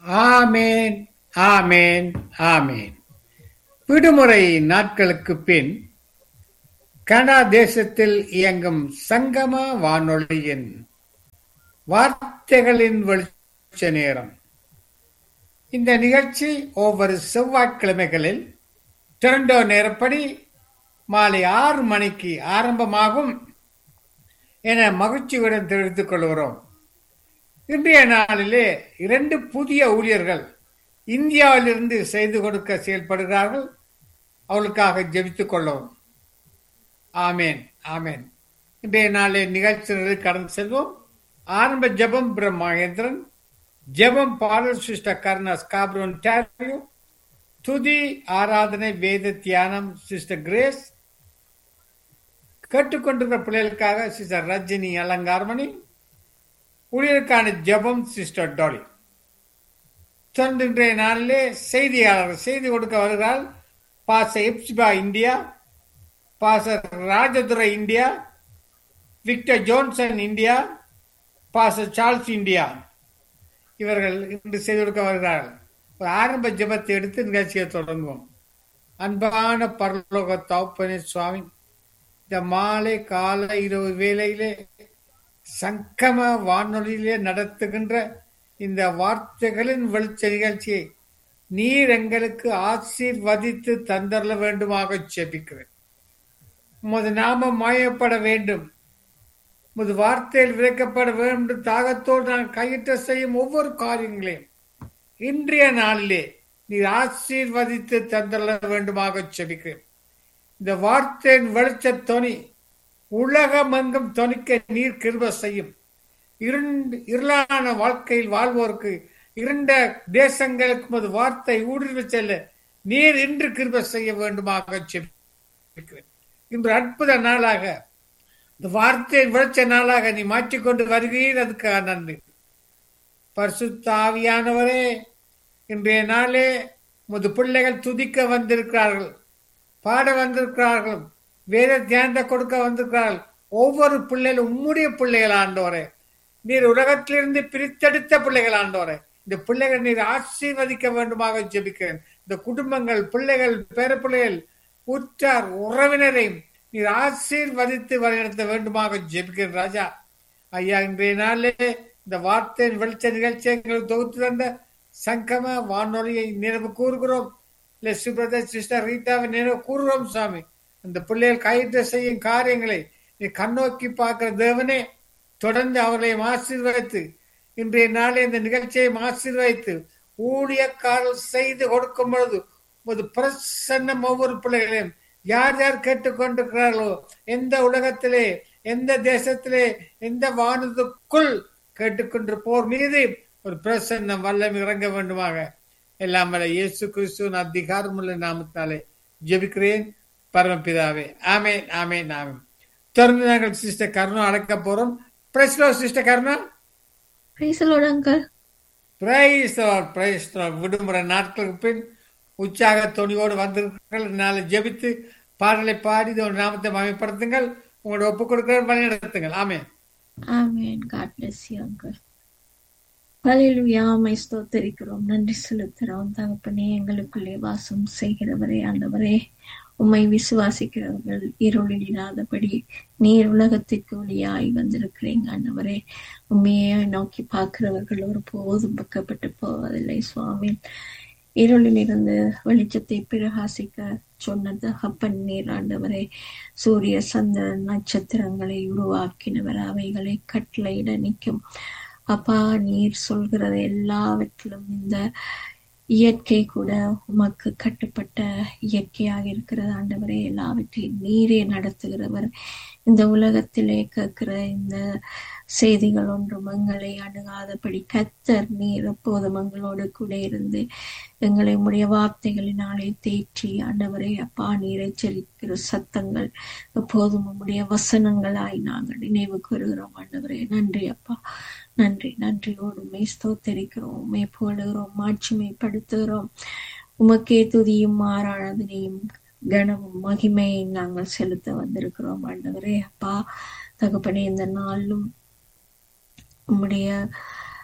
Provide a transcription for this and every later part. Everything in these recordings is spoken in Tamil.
ஆமேன் ஆமேன் ஆமேன் விடுமுறை நாட்களுக்கு பின் கனடா தேசத்தில் இயங்கும் சங்கம வானொலியின் வார்த்தைகளின் வெளிச்ச நேரம் இந்த நிகழ்ச்சி ஒவ்வொரு செவ்வாய்க்கிழமைகளில் டொரண்டோ நேரப்படி மாலை ஆறு மணிக்கு ஆரம்பமாகும் என மகிழ்ச்சியுடன் தெரிவித்துக் கொள்கிறோம் இன்றைய நாளிலே இரண்டு புதிய ஊழியர்கள் இந்தியாவிலிருந்து செய்து கொடுக்க செயல்படுகிறார்கள் அவளுக்காக ஜெபித்துக் கொள்ளவும் ஆமேன் ஆமேன் இன்றைய நாளில் நிகழ்ச்சிகளில் கடந்து செல்வோம் ஆரம்ப ஜெபம் பிரம்மகேந்திரன் ஜெபம் பாடல் சிஸ்டர் கர்ணா ஸ்காப்ரோன் டேரியோ துதி ஆராதனை வேத தியானம் சிஸ்டர் கிரேஸ் கேட்டுக்கொண்டிருக்கிற பிள்ளைகளுக்காக சிஸ்டர் ரஜினி அலங்காரமணி ஊழியருக்கான ஜெபம் சிஸ்டர் டாலி தொடர்ந்து இன்றைய நாளிலே செய்தியாளர் செய்தி கொடுக்க வருகிறார் பாச எப்சிபா இந்தியா பாச Rajadurai India Victor Johnson India பாச சார்ல்ஸ் இந்தியா இவர்கள் இன்று செய்து கொடுக்க வருகிறார்கள் ஒரு ஆரம்ப ஜெபத்தை எடுத்து நிகழ்ச்சியை தொடங்குவோம் அன்பான பரலோக தௌப்பனே சுவாமி இந்த மாலை கால இரவு வேளையிலே சங்கம வானொலியிலே நடத்துகின்ற இந்த வார்த்தைகளின் வெளிச்ச நிகழ்ச்சியை நீர் எங்களுக்கு ஆசீர்வதித்து தந்தரல வேண்டுமாக செபிக்கிறேன் உமது நாமம் மாயப்பட வேண்டும் உமது வார்த்தையில் விதைக்கப்பட வேண்டும் தாகத்தோடு நான் கையிட்ட செய்யும் ஒவ்வொரு காரியங்களையும் இன்றைய நாளிலே நீர் ஆசீர்வதித்து தந்தரல வேண்டுமாக செபிக்கிறேன் இந்த வார்த்தையின் வெளிச்ச தொனி உலகமெங்கும் தொனிக்க நீர் கிருப செய்யும் இருளான வாழ்க்கையில் வாழ்வோருக்கு இருண்ட தேசங்களுக்கு ஒரு வார்த்தை ஊடுருவி செல்ல நீர் இன்று கிருப செய்ய வேண்டுமாக இன்று அற்புத நாளாக இந்த வார்த்தை விளைச்ச நாளாக நீ மாற்றிக்கொண்டு வருகிறீர் அதுக்காக நன்றி பரிசுத்தாவியானவரே இன்றைய நாளே முது பிள்ளைகள் துதிக்க வந்திருக்கிறார்கள் பாட வந்திருக்கிறார்கள் வேத தியானத்தை கொடுக்க வந்திருக்கிறார்கள் ஒவ்வொரு பிள்ளைகளும் உம்முடைய பிள்ளைகள் ஆண்டோரே நீர் உலகத்திலிருந்து பிரித்தெடுத்த பிள்ளைகள் ஆண்டோரே இந்த பிள்ளைகள் நீர் ஆசீர்வதிக்க வேண்டுமாக ஜெபிக்கிறேன் இந்த குடும்பங்கள் பிள்ளைகள் பேர பிள்ளைகள் உற்றார் உறவினரை நீர் ஆசீர்வதித்து வழிநடத்த வேண்டுமாக ஜெபிக்கிறேன் ராஜா ஐயா இன்றைய நாளே இந்த வார்த்தையின் வெளிச்ச நிகழ்ச்சி எங்களுக்கு தொகுத்து தந்த சங்கம வானொலியை நினைவு கூறுகிறோம் லெஸ் பிரதர் சிஸ்டர் ரீட்டாவை நினைவு கூறுகிறோம் சாமி அந்த பிள்ளைகள் கையிட்ட செய்யும் காரியங்களை நீ கண்ணோக்கி பார்க்கிற தேவனே தொடர்ந்து அவர்களையும் ஆசீர்வதித்து இன்றைய நாளே இந்த நிகழ்ச்சியை ஆசீர்வதித்து ஊழியக்காரல் செய்து கொடுக்கும் பொழுது ஒரு பிரசன்னம் ஒவ்வொரு பிள்ளைகளையும் யார் யார் கேட்டுக்கொண்டிருக்கிறார்களோ எந்த உலகத்திலே எந்த தேசத்திலே எந்த வானத்துக்குள் கேட்டுக்கொண்டிருப்போர் மீது ஒரு பிரசன்னம் வல்லம் இறங்க வேண்டுமாக எல்லாம் வல்ல இயேசு கிறிஸ்துவின் அதிகாரமுள்ள நாமத்தாலே ஜெபிக்கிறேன் பரமபிதாவே ஆமேன் ஆமேன் ஆமேன் தொடர்ந்து நாங்கள் சிஸ்டர் கருணா அழைக்க போறோம் பிரைஸ்லோ சிஸ்டர் கருணா பிரைசலோட அங்கிள் பிரைஸ் பிரைஸ் விடுமுறை நாட்களுக்கு பின் உற்சாக துணியோடு வந்திருக்கிறீர்கள் நாளை ஜெபித்து பாடலை பாடி ஒரு நாமத்தை மயப்படுத்துங்கள் உங்களோட ஒப்புக் கொடுக்கிற வழி நடத்துங்கள் ஆமே amen God bless you uncle hallelujah மை ஸ்தோத்திரிக்கிறோம் நன்றி செலுத்துகிறோம் தகப்பனே எங்களுக்குள்ளே வாசம் செய்கிறவரே ஆண்டவரே உம்மை விசுவாசிக்கிறவர்கள் இருளில் இல்லாதபடி நீர் உலகத்திற்கு ஒளியாய் வந்திருக்கிறீங்க ஆண்டவரே உண்மையை நோக்கி பார்க்கிறவர்கள் ஒரு போதும் பக்கப்பட்டு போவதில்லை சுவாமி இருளில் இருந்து வெளிச்சத்தை பிரகாசிக்க சொன்னது அப்பன் நீர் ஆண்டவரே சூரிய சந்திரன் நட்சத்திரங்களை உருவாக்கினவர் அவைகளை கட்டளையிட நிற்கும் அப்பா நீர் சொல்கிறது எல்லாவற்றிலும் இந்த இயற்கை கூட உமக்கு கட்டுப்பட்ட இயற்கையாக இருக்கிறது ஆண்டவரே எல்லாவற்றையும் நீரே நடத்துகிறவர் இந்த உலகத்திலே கேட்கிற இந்த செய்திகள் ஒன்றும் எங்களை அணுகாதபடி கத்தர் நீர் எப்போதும் எங்களோடு கூட இருந்து எங்களை உடைய வார்த்தைகளினாலே தேற்றி ஆண்டவரே அப்பா நீர் எச்சரிக்கிற சத்தங்கள் எப்போதும் உம்முடைய வசனங்களாய் நாங்கள் நினைவு கூறுகிறோம் ஆண்டவரே நன்றி அப்பா நன்றி நன்றியோடு உண்மை ஸ்தோத்தரிக்கிறோம் உண்மை போடுகிறோம் மாட்சிமைப்படுத்துகிறோம் உமக்கே துதியும் ஆராதனையும் கனமும் மகிமையும் நாங்கள் செலுத்த வந்திருக்கிறோம் ஆண்டவரே அப்பா தகப்பனே இந்த நாளும் உம்முடைய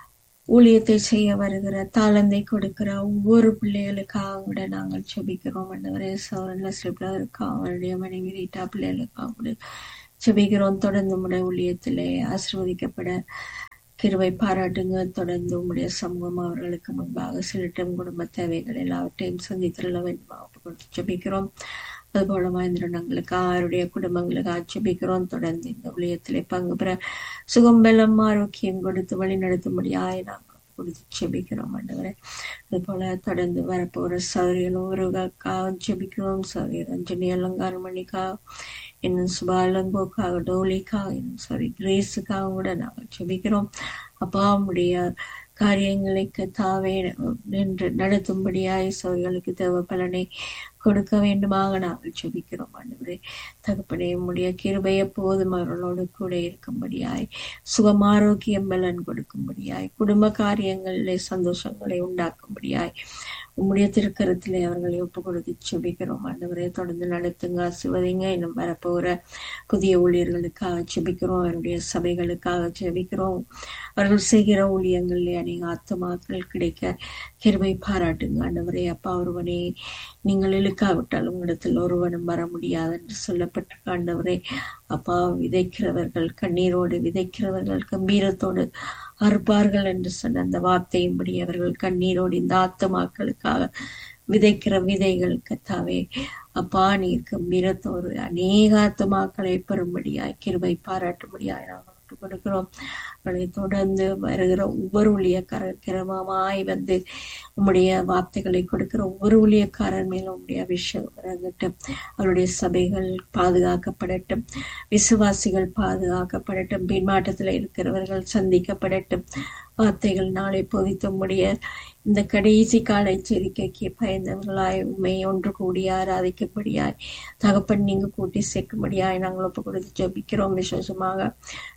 ஊழியத்தை செய்ய வருகிற தாளந்தை கொடுக்கிற ஒவ்வொரு பிள்ளைகளுக்காக கூட நாங்கள் செபிக்கிறோம் ஆண்டவரே சௌரன்ல ஸ்லிப்லருக்காக அவருடைய மனைவி ரீட்டா பிள்ளைகளுக்காக கூட செபிக்கிறோம் தொடர்ந்து உடைய ஊழியத்திலே ஆசிர்வதிக்கப்பட கிருவை பாராட்டுங்க தொடர்ந்து உம்முடைய சமூகம் அவர்களுக்கு முன்பாக செலுட்டும் குடும்ப தேவைகள் எல்லாவற்றையும் சந்தித்திருள்ள வேண்டும் கொடுத்து ஜெபிக்கிறோம் அதுபோல மகேந்திரனங்களுக்கு அவருடைய குடும்பங்களுக்கு ஆட்சேபிக்கிறோம் தொடர்ந்து இந்த ஊழியத்திலே பங்கு பெற சுகம் பலம் ஆரோக்கியம் கொடுத்து வழி நடத்தும்படியாய் நாங்கள் கொடுத்து ஜெபிக்கிறோம் ஆண்டவரே அதுபோல தொடர்ந்து வரப்போகிற சௌரியன் ஒருவருக்காக ஜெபிக்கிறோம் சௌரிய ரஞ்சனி அலங்காரமணிக்காக இன்னும் சுபாலங்கோக்காக டோலிக்காக இன்னும் சாரி கிரேஸுக்காக கூட நாங்கள் ஜெபிக்கிறோம் அப்பா உடைய காரியங்களை தாவே நின்று நடத்தும்படியாய் சோர்களுக்கு தேவ பலனை கொடுக்க வேண்டுமாக நாங்கள் ஜெபிக்கிறோம் ஆண்டவரே தகப்பனே உடைய கிருபை எப்போதும் அவர்களோடு கூட இருக்கும்படியாய் சுகம் ஆரோக்கியம் பலன் கொடுக்கும்படியாய் குடும்ப காரியங்களிலே சந்தோஷங்களை உண்டாக்கும்படியாய் உம்முடைய திருக்கரத்திலே அவர்களை ஒப்பு கொடுத்து செபிக்கிறோம் ஆண்டவரே தொடர்ந்து நடத்துங்க சிவதிங்க இன்னும் வரப்போகிற புதிய ஊழியர்களுக்காக செபிக்கிறோம் அவருடைய சபைகளுக்காக செபிக்கிறோம் அவர்கள் செய்கிற ஊழியங்களிலே அநேக ஆத்மாக்கள் கிடைக்க கிருபை பாராட்டுங்க ஆண்டவரே அப்பா ஒருவனே நீங்கள் இழுக்காவிட்டால் உங்களிடத்தில் ஒருவனும் வர முடியாது என்று சொல்லப்பட்டிருக்க ஆண்டவரே அப்பா விதைக்கிறவர்கள் கண்ணீரோடு விதைக்கிறவர்கள் கம்பீரத்தோடு அறுப்பார்கள் என்று சொன்ன அந்த வார்த்தையின்படி அவர்கள் கண்ணீரோடு இந்த ஆத்மாக்களுக்காக விதைக்கிற விதைகள் கத்தாவே அப்பா நீர் கம்பீரத்தோடு அநேக ஆத்மாக்களை பெறும்படியாய் கிருபை பாராட்டும்படியாய் நாங்கள் ஒப்புக் கொடுக்கிறோம் அவர்களை தொடர்ந்து வருகிற ஒவ்வொரு ஊழியக்காரர் கிரமமாய் வந்து உம்முடைய வார்த்தைகளை கொடுக்கிற ஒவ்வொரு ஊழியக்காரர் மேலும் உம்முடைய அபிஷேகம் இறங்கட்டும் அவருடைய சபைகள் பாதுகாக்கப்படட்டும் விசுவாசிகள் பாதுகாக்கப்படட்டும் பின்மாற்றத்தில் இருக்கிறவர்கள் சந்திக்கப்படட்டும் வார்த்தைகள் நாளை பொதித்த முடிய இந்த கடைசி கால எச்சரிக்கைக்கு பயந்தவர்களாய் உண்மை ஒன்று கூடி ஆராதிக்கும்படியாய் தகப்பன் நீங்க கூட்டி சேர்க்கும்படியாய் நாங்கள் ஒப்பு கொடுத்து ஜபிக்கிறோம் விசேஷமாக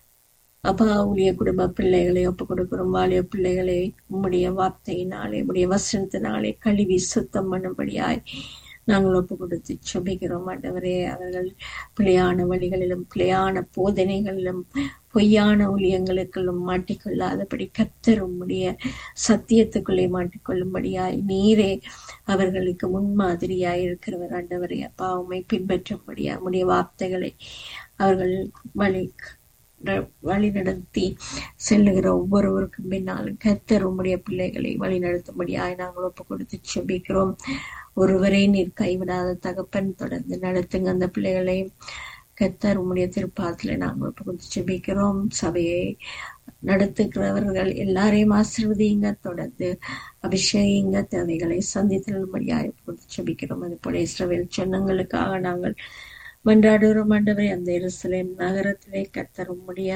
அப்பா ஊழிய குடும்ப பிள்ளைகளை ஒப்பு கொடுக்கிறோம் வாலிய பிள்ளைகளை உம்முடைய வார்த்தையினாலே உம்முடைய வசனத்தினாலே கழுவி சுத்தம் பண்ணும்படியாய் நாங்கள் ஒப்பு கொடுத்து செபிக்கிறோம் ஆண்டவரே அவர்கள் பிழையான வழிகளிலும் பிழையான போதனைகளிலும் பொய்யான ஊழியங்களுக்குள்ளும் மாட்டிக்கொள்ளாதபடி கத்தர் உம்முடைய சத்தியத்துக்குள்ளே மாட்டிக்கொள்ளும்படியாய் நீரே அவர்களுக்கு முன்மாதிரியாய் இருக்கிறவர் ஆண்டவரே அப்பா உண்மை பின்பற்றும்படியா உம்முடைய வார்த்தைகளை அவர்கள் வழி வழி நடத்தி செல்லுகிற ஒவ்வொருவருக்கும் பின்னாலும் கத்தர் உம்முடைய பிள்ளைகளை வழி நடத்தும்படியாய் நாங்கள் ஒப்பு கொடுத்து செபிக்கிறோம் ஒருவரே நீர் கைவிடாத தகப்பன் தொடர்ந்து நடத்துங்க அந்த பிள்ளைகளை கத்தர் உம்முடைய திருப்பாத்துல நாங்கள் ஒப்பு கொடுத்து செபிக்கிறோம் சபையை நடத்துகிறவர்கள் எல்லாரையும் ஆசிர்வதிங்க தொடர்ந்து அபிஷேகிங்க தேவைகளை சந்தித்தல்படியாய் கொடுத்து செபிக்கிறோம் அது போல இஸ்ரவேல் சொன்னங்களுக்காக நாங்கள் மன்றாடுகிறோம் ஆண்டவரே அந்த எருசலேம் நகரத்திலே கத்தர் உம்முடைய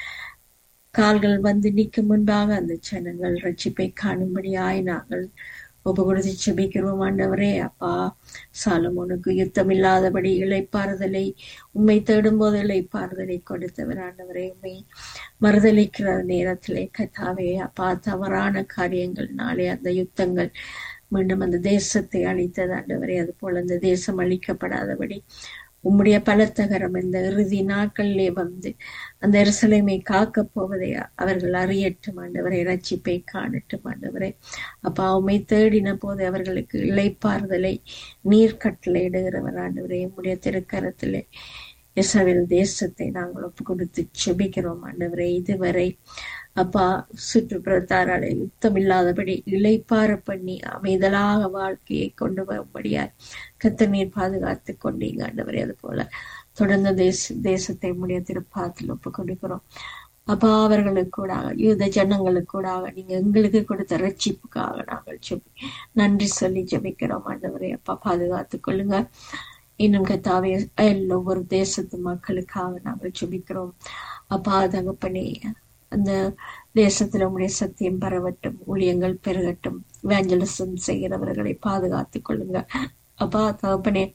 கால்கள் வந்து நிற்கும் முன்பாக அந்த ஜனங்கள் ரட்சிப்பை காணும்படியாய் நாங்கள் ஒப்பு கொடுத்து செபிக்கிறோம் ஆண்டவரே அப்பா சாலமோனுக்கு யுத்தம் இல்லாதபடி இழைப்பாறுதலை உண்மை தேடும் போது இழைப்பாறுதலை கொடுத்தவர் ஆண்டவரே உண்மை மறுதளிக்கிற நேரத்திலே கத்தாவே அப்பா தவறான காரியங்கள்னாலே அந்த யுத்தங்கள் மீண்டும் அந்த தேசத்தை அழித்தது ஆண்டவரே அது போல அந்த தேசம் அழிக்கப்படாதபடி உம்முடைய பலத்தகரம் இந்த இறுதி நாட்களிலே வந்து அந்த எருசலேமை காக்க போவதை அவர்கள் அறியட்டும் ஆண்டவரை ரட்சிப்பை காணட்டும் ஆண்டவரை அப்பா உண்மை தேடின போது அவர்களுக்கு இழைப்பாறுதலை நீர் கட்டளையிடுகிறவர் ஆண்டவரை உம்முடைய திருக்கரத்திலே இசவில் தேசத்தை நாங்கள் ஒப்பு கொடுத்து செபிக்கிறோம் ஆண்டவரை இதுவரை அப்பா சுற்றுப்புறத்தாராலே யுத்தம் இல்லாதபடி இழைப்பார பண்ணி அமைதலாக வாழ்க்கையை கொண்டு வரும்படியாய் கத்த நீர் பாதுகாத்து கொண்டீங்க ஆண்டவரே அது போல தொடர்ந்து தேச தேசத்தை முடிய திருப்பாத்தில் ஒப்பு கொடுக்கிறோம் அப்பா அவர்களுக்கு கூட யூத ஜனங்களுக்கு கூட நீங்க எங்களுக்கு கொடுத்த ரட்சிப்புக்காக நாங்கள் செபி நன்றி சொல்லி ஜெபிக்கிறோம் ஆண்டவரே அப்பா பாதுகாத்து கொள்ளுங்க இன்னும் கத்தாவே ஒவ்வொரு தேசத்து மக்களுக்காக நாங்கள் ஜெபிக்கிறோம் அப்பா தகப்பனே அந்த தேசத்துல உடைய சத்தியம் பரவட்டும் ஊழியங்கள் பெருகட்டும் வேஞ்சலிசம் செய்கிறவர்களை பாதுகாத்துக் கொள்ளுங்க அப்பா தகப்பனே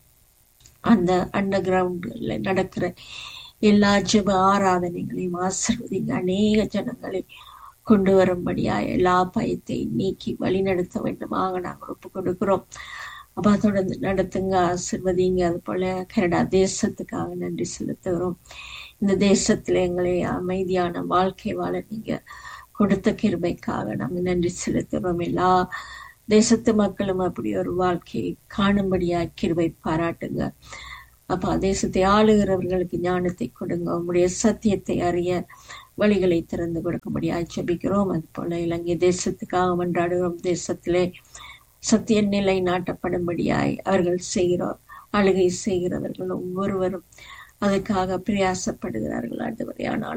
அந்த அண்டர் கிரவுண்ட்ல நடக்கிற எல்லா ஜெப ஆராதனைகளையும் ஆசிர்வதிங்க அநேக ஜனங்களை கொண்டு வரும்படியா எல்லா பயத்தை நீக்கி வழி நடத்த வேண்டுமாக நாங்கள் ஒப்பு கொடுக்கிறோம் அப்பா தொடர்ந்து நடத்துங்க ஆசிர்வதிங்க அது போல கனடா தேசத்துக்காக நன்றி செலுத்துகிறோம் இந்த தேசத்துல எங்களை அமைதியான வாழ்க்கை வாழ நீங்க கொடுத்த கிருபைக்காக நாங்கள் நன்றி செலுத்துகிறோம் எல்லா தேசத்து மக்களும் அப்படி ஒரு வாழ்க்கையை காணும்படியாய் கிருபை பாராட்டுங்க அப்பா தேசத்தை ஆளுகிறவர்களுக்கு ஞானத்தை கொடுங்க உங்களுடைய சத்தியத்தை அறிய வழிகளை திறந்து கொடுக்கும்படியாய் ஜெபிக்கிறோம் அது போல இலங்கை தேசத்துக்காக மன்றாடுகிறோம் தேசத்திலே சத்திய நிலை நாட்டப்படும்படியாய் அவர்கள் செய்கிறோம் அழுகை செய்கிறவர்கள் ஒவ்வொருவரும் அதுக்காக பிரயாசப்படுகிறார்கள் ஆண்டவரே ஆனால்